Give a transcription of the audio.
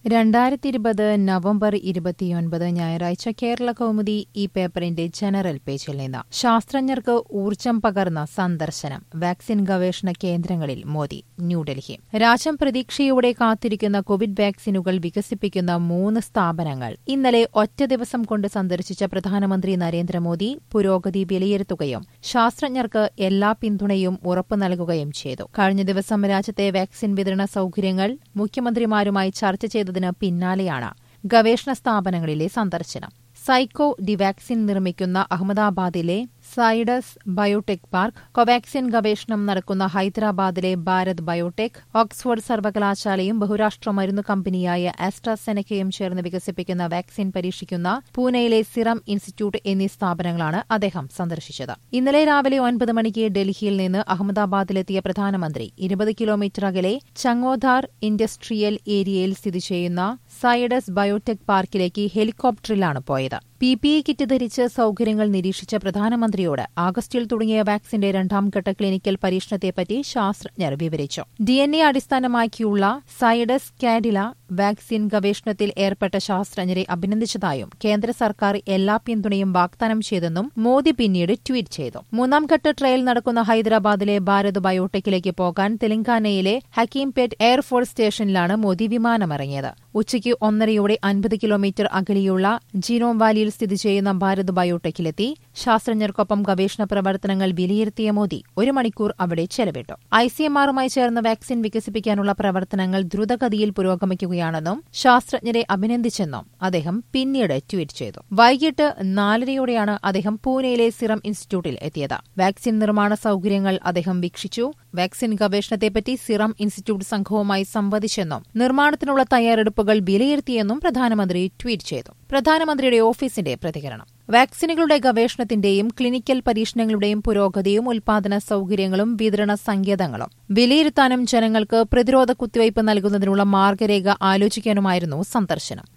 രണ്ടായിരത്തി ഇരുപത് നവംബർ ഇരുപത്തിയൊൻപത് ഞായറാഴ്ച കേരള കൗമുദി ഈ പേപ്പറിന്റെ ജനറൽ പേജിൽ നിന്ന് ശാസ്ത്രജ്ഞർക്ക് ഊർജം പകർന്ന സന്ദർശനം വാക്സിൻ ഗവേഷണ കേന്ദ്രങ്ങളിൽ മോദി ന്യൂഡൽഹി രാജ്യം പ്രതീക്ഷയോടെ കാത്തിരിക്കുന്ന കോവിഡ് വാക്സിനുകൾ വികസിപ്പിക്കുന്ന മൂന്ന് സ്ഥാപനങ്ങൾ ഇന്നലെ ഒറ്റ ദിവസം കൊണ്ട് സന്ദർശിച്ച പ്രധാനമന്ത്രി നരേന്ദ്രമോദി പുരോഗതി വിലയിരുത്തുകയും ശാസ്ത്രജ്ഞർക്ക് എല്ലാ പിന്തുണയും ഉറപ്പു നൽകുകയും ചെയ്തു കഴിഞ്ഞ ദിവസം രാജ്യത്തെ വാക്സിൻ വിതരണ സൌകര്യങ്ങൾ മുഖ്യമന്ത്രിമാരുമായി ചർച്ച ചെയ്തതിന് പിന്നാലെയാണ് ഗവേഷണ സ്ഥാപനങ്ങളിലെ സന്ദർശനം സൈക്കോ ഡിവാക്സിൻ നിർമ്മിക്കുന്ന അഹമ്മദാബാദിലെ സൈഡസ് ബയോടെക് പാർക്ക് കൊവാക്സിൻ ഗവേഷണം നടക്കുന്ന ഹൈദരാബാദിലെ ഭാരത് ബയോടെക് ഓക്സ്ഫോർഡ് സർവകലാശാലയും ബഹുരാഷ്ട്ര മരുന്ന് കമ്പനിയായ ആസ്ട്രാസെനക്കയും ചേർന്ന് വികസിപ്പിക്കുന്ന വാക്സിൻ പരീക്ഷിക്കുന്ന പൂനെയിലെ സിറം ഇൻസ്റ്റിറ്റ്യൂട്ട് എന്നീ സ്ഥാപനങ്ങളാണ് അദ്ദേഹം സന്ദർശിച്ചത് ഇന്നലെ രാവിലെ ഒൻപത് മണിക്ക് ഡൽഹിയിൽ നിന്ന് അഹമ്മദാബാദിലെത്തിയ പ്രധാനമന്ത്രി ഇരുപത് കിലോമീറ്റർ അകലെ ചങ്ങോധാർ ഇൻഡസ്ട്രിയൽ ഏരിയയിൽ സ്ഥിതി ചെയ്യുന്ന സൈഡസ് ബയോടെക് പാർക്കിലേക്ക് ഹെലികോപ്റ്ററിലാണ് പോയത് പി പി ഇ കിറ്റ് ധരിച്ച് സൌകര്യങ്ങൾ നിരീക്ഷിച്ച പ്രധാനമന്ത്രിയോട് ആഗസ്റ്റിൽ തുടങ്ങിയ വാക്സിന്റെ രണ്ടാംഘട്ട ക്ലിനിക്കൽ പരീക്ഷണത്തെപ്പറ്റി ശാസ്ത്രജ്ഞർ വിവരിച്ചു ഡി എൻ എ അടിസ്ഥാനമാക്കിയുള്ള സൈഡസ് കാഡില വാക്സിൻ ഗവേഷണത്തിൽ ഏർപ്പെട്ട ശാസ്ത്രജ്ഞരെ അഭിനന്ദിച്ചതായും കേന്ദ്ര സർക്കാർ എല്ലാ പിന്തുണയും വാഗ്ദാനം ചെയ്തെന്നും മോദി പിന്നീട് ട്വീറ്റ് ചെയ്തു മൂന്നാം ഘട്ട ട്രയൽ നടക്കുന്ന ഹൈദരാബാദിലെ ഭാരത് ബയോടെക്കിലേക്ക് പോകാൻ തെലങ്കാനയിലെ ഹക്കീംപേറ്റ് എയർഫോഴ്സ് സ്റ്റേഷനിലാണ് മോദി വിമാനമിറങ്ങിയത് ഉച്ചയ്ക്ക് ഒന്നരയോടെ അൻപത് കിലോമീറ്റർ അകലെയുള്ള ജീനോം വാലിയിൽ സ്ഥിതി ചെയ്യുന്ന ഭാരത് ബയോടെക്കിലെത്തി ശാസ്ത്രജ്ഞർക്കൊപ്പം ഗവേഷണ പ്രവർത്തനങ്ങൾ വിലയിരുത്തിയ മോദി ഒരു മണിക്കൂർ അവിടെ ചെലവിട്ടു ഐസിഎംആറുമായി ചേർന്ന് വാക്സിൻ വികസിപ്പിക്കാനുള്ള പ്രവർത്തനങ്ങൾ ദ്രുതഗതിയിൽ പുരോഗമിക്കുകയാണെന്നും ശാസ്ത്രജ്ഞരെ അഭിനന്ദിച്ചെന്നും അദ്ദേഹം പിന്നീട് ട്വീറ്റ് ചെയ്തു വൈകിട്ട് നാലരയോടെയാണ് അദ്ദേഹം പൂനെയിലെ സിറം ഇൻസ്റ്റിറ്റ്യൂട്ടിൽ എത്തിയത് വാക്സിൻ നിർമ്മാണ സൌകര്യങ്ങൾ അദ്ദേഹം വീക്ഷിച്ചു വാക്സിൻ ഗവേഷണത്തെപ്പറ്റി സിറം ഇൻസ്റ്റിറ്റ്യൂട്ട് സംഘവുമായി സംവദിച്ചെന്നും നിർമ്മാണത്തിനുള്ള തയ്യാറെടുപ്പുകൾ വിലയിരുത്തിയെന്നും പ്രധാനമന്ത്രി ട്വീറ്റ് ചെയ്തു പ്രധാനമന്ത്രിയുടെ ഓഫീസിന്റെ പ്രതികരണം വാക്സിനുകളുടെ ഗവേഷണത്തിന്റെയും ക്ലിനിക്കൽ പരീക്ഷണങ്ങളുടെയും പുരോഗതിയും ഉൽപാദന സൌകര്യങ്ങളും വിതരണ സങ്കേതങ്ങളും വിലയിരുത്താനും ജനങ്ങൾക്ക് പ്രതിരോധ കുത്തിവയ്പ് നൽകുന്നതിനുള്ള മാർഗരേഖ ആലോചിക്കാനുമായിരുന്നു സന്ദർശനം